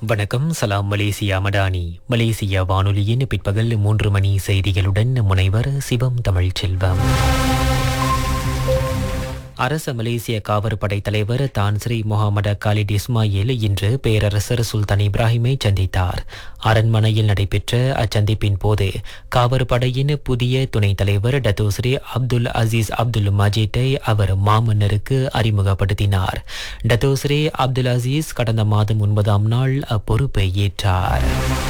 வணக்கம் சலாம் Malaysia Madani Malaysia வானொலியின் பிற்பகல் மூன்று மணி செய்திகளுடன் முனைவர் சிவம் தமிழ் செல்வம் அரச மலேசிய காவற்படை தலைவர் தான் ஸ்ரீ முகமது காலிட் இஸ்மாயில் இன்று பேரரசர் சுல்தான் இப்ராஹிமை சந்தித்தார் அரண்மனையில் நடைபெற்ற அச்சந்திப்பின் போது காவற்படையின் புதிய துணைத் தலைவர் டத்தோஸ்ரீ அப்துல் அசீஸ் அப்துல் மஜீட்டை அவர் மாமன்னருக்கு அறிமுகப்படுத்தினார் டத்தோஸ்ரீ அப்துல் அசீஸ் கடந்த மாதம் ஒன்பதாம் நாள் அப்பொறுப்பை ஏற்றார்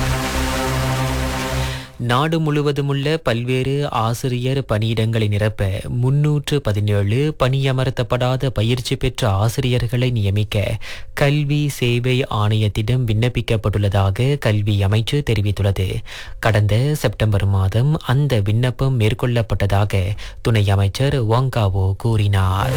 நாடு முழுவதுமுள்ள பல்வேறு ஆசிரியர் பணியிடங்களை நிரப்ப முன்னூற்று பதினேழு பணியமர்த்தப்படாத பயிற்சி பெற்ற ஆசிரியர்களை நியமிக்க கல்வி சேவை ஆணையத்திடம் விண்ணப்பிக்கப்பட்டுள்ளதாக கல்வி அமைச்சு தெரிவித்துள்ளது கடந்த செப்டம்பர் மாதம் அந்த விண்ணப்பம் மேற்கொள்ளப்பட்டதாக துணை அமைச்சர் வாங்காவோ கூறினார்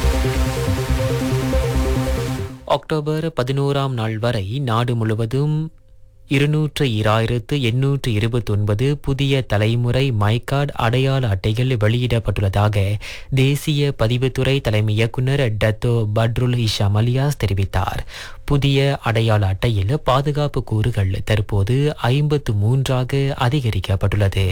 அக்டோபர் பதினோராம் நாள் வரை நாடு முழுவதும் இருநூற்று இராயிரத்து எண்ணூற்று இருபத்தி ஒன்பது புதிய தலைமுறை மைகார்டு அடையாள அட்டைகள் வெளியிடப்பட்டுள்ளதாக தேசிய பதிவுத்துறை தலைமை இயக்குநர் டத்தோ பட்ருல் இஷாம் அலியாஸ் தெரிவித்தார் புதிய அடையாள அட்டையில் பாதுகாப்பு கூறுகள் தற்போது ஐம்பத்து மூன்றாக அதிகரிக்கப்பட்டுள்ளது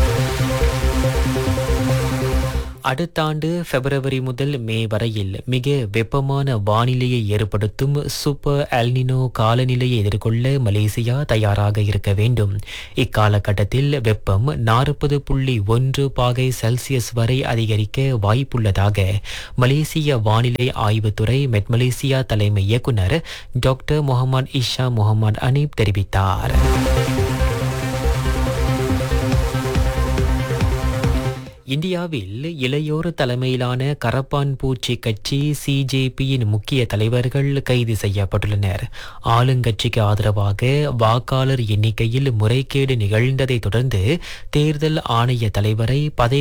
அடுத்த ஆண்டு பிப்ரவரி முதல் மே வரையில் மிக வெப்பமான வானிலையை ஏற்படுத்தும் சூப்பர் எல்னினோ காலநிலையை எதிர்கொள்ள மலேசியா தயாராக இருக்க வேண்டும் இக்காலகட்டத்தில் வெப்பம் நாற்பது புள்ளி ஒன்று பாகை செல்சியஸ் வரை அதிகரிக்க வாய்ப்புள்ளதாக மலேசிய வானிலை ஆய்வுத்துறை மெட் மலேசியா தலைமை இயக்குனர் doctor Mohamad Isha Mohamad Anip தெரிவித்தார் இந்தியாவில் இளையோர் தலைமையிலான கரப்பான் பூச்சி கட்சி சிஜேபியின் முக்கிய தலைவர்கள் கைது செய்யப்பட்டுள்ளனர் ஆளுங்கட்சிக்கு ஆதரவாக வாக்காளர் எண்ணிக்கையில் முறைகேடு நிகழ்ந்ததை தொடர்ந்து தேர்தல் ஆணைய தலைவரை பதவி